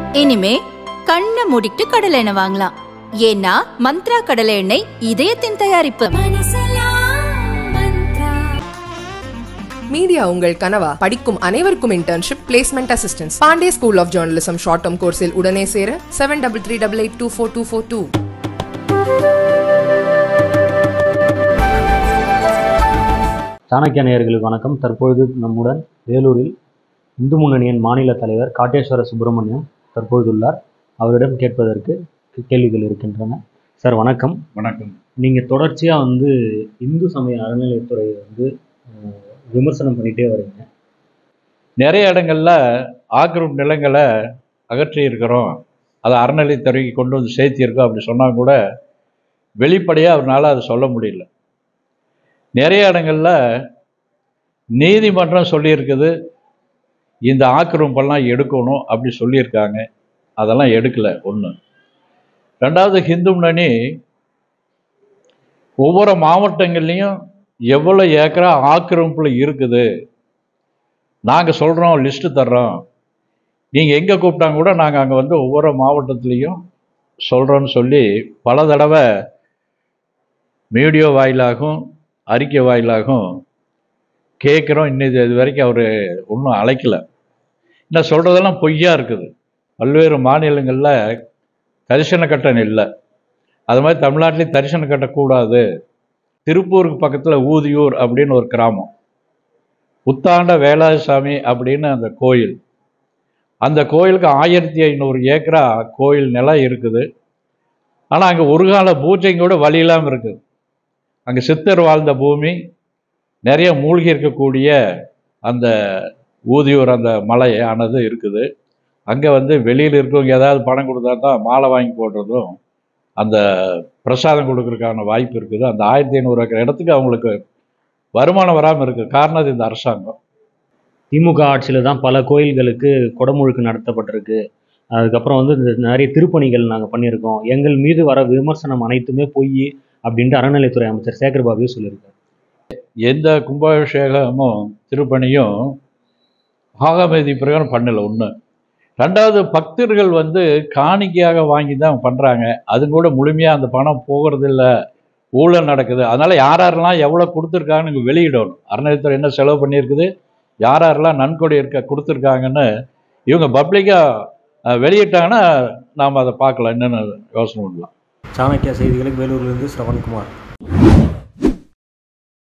இனிமே கண்ணை மூடிட்டு கடலை எண்ணெய் வாங்கலாம் ஏன்னா மந்த்ரா கடலை எண்ணெய் இதயத்தின் தயாரிப்பு மீடியா உங்கள் கனவா படிக்கும் அனைவருக்கும் internship placement assistance Pandey school of journalism short term கோர்ஸில் உடனே சேர seven double three double eight two four two four two Chanakya நேயர்களுக்கு வணக்கம் தற்பொழுது நம்முடன் வேலூரில் இந்து முன்னணியின் மாநில தலைவர் காட்டேஸ்வர சுப்பிரமணியம் தற்பொழுது உள்ளார் அவரிடம் கேட்பதற்கு கேள்விகள் இருக்கின்றன சார் வணக்கம் வணக்கம் நீங்கள் தொடர்ச்சியாக வந்து இந்து சமய அறநிலையத்துறையை வந்து அஹ், விமர்சனம் பண்ணிகிட்டே வரீங்க நிறைய இடங்கள்ல ஆக்கிரமிப்பு நிலங்களை அகற்றி இருக்கிறோம் அதை அறநிலைத்துறைக்கு கொண்டு வந்து சேர்த்திருக்கோம் அப்படி சொன்னால் கூட வெளிப்படையாக அவரால் அதை சொல்ல முடியல நிறைய இடங்கள்ல நீதிமன்றம் சொல்லியிருக்குது இந்த ஆக்கிரமிப்பெல்லாம் எடுக்கணும் அப்படி சொல்லியிருக்காங்க அதெல்லாம் எடுக்கலை ஒன்று ரெண்டாவது ஹிந்து முன்னணி ஒவ்வொரு மாவட்டங்கள்லேயும் எவ்வளோ ஏக்கரா ஆக்கிரமிப்பில் இருக்குது நாங்கள் சொல்கிறோம் லிஸ்ட்டு தர்றோம் நீங்கள் எங்கே கூப்பிட்டாங்க கூட நாங்கள் அங்கே வந்து ஒவ்வொரு மாவட்டத்துலேயும் சொல்கிறோன்னு சொல்லி பல தடவை மீடியோ வாயிலாகவும் அறிக்கை வாயிலாகவும் கேட்குறோம் இன்னும் இது வரைக்கும் அவர் ஒன்றும் அழைக்கலை இன்னும் சொல்கிறதெல்லாம் பொய்யா இருக்குது பல்வேறு மாநிலங்களில் தரிசன கட்டணம் இல்லை அது மாதிரி தமிழ்நாட்டிலையும் தரிசனம் கட்டக்கூடாது திருப்பூருக்கு பக்கத்தில் ஊதியூர் அப்படின்னு ஒரு கிராமம் புத்தாண்ட வேலாயுசாமி அப்படின்னு அந்த கோயில் அந்த கோயிலுக்கு ஆயிரத்தி ஐநூறு ஏக்கரா கோயில் நிலம் இருக்குது ஆனால் அங்கே ஒரு கால பூஜைங்க கூட வழி இல்லாமல் இருக்குது அங்கே சித்தர் வாழ்ந்த பூமி நிறைய மூழ்கி இருக்கக்கூடிய அந்த ஊதியூர் அந்த மலை ஆனது இருக்குது அங்கே வந்து வெளியில் இருக்கவங்க ஏதாவது பணம் கொடுத்தா தான் மாலை வாங்கி போடுறதும் அந்த பிரசாதம் கொடுக்கறதுக்கான வாய்ப்பு இருக்குது அந்த ஆயிரத்தி ஐநூறு ஏக்கர் இடத்துக்கு அவங்களுக்கு வருமானம் வராமல் இருக்குது காரணம் அது இந்த அரசாங்கம் திமுக ஆட்சியில் தான் பல கோயில்களுக்கு கொடமுழுக்கு நடத்தப்பட்டிருக்கு அதுக்கப்புறம் வந்து இந்த நிறைய திருப்பணிகள் நாங்கள் பண்ணியிருக்கோம் எங்கள் மீது வர விமர்சனம் அனைத்துமே பொய் அப்படின்ட்டு அறநிலைத்துறை அமைச்சர் சேகர் பாபுவே சொல்லியிருக்காரு எந்த கும்பாபிஷேகமும் திருப்பணியும் ஆகமதி பிரகாரம் பண்ணல ஒன்று ரெண்டாவது பக்தர்கள் வந்து காணிக்கையாக வாங்கி தான் பண்ணுறாங்க அது கூட முழுமையாக அந்த பணம் போகிறதில்ல ஊழல் நடக்குது அதனால் யார் யாரெல்லாம் எவ்வளோ கொடுத்துருக்காங்கன்னு இங்கே வெளியிடணும் அறநிலையத்துறை என்ன செலவு பண்ணியிருக்குது யார் யாரெல்லாம் நன்கொடை இருக்க கொடுத்துருக்காங்கன்னு இவங்க பப்ளிக்காக வெளியிட்டாங்கன்னா நாம் அதை பார்க்கலாம் என்னென்னு யோசனை பண்ணலாம் சாணக்கியா செய்திகளுக்கு வேலூர்லேருந்து சிரவண்குமார்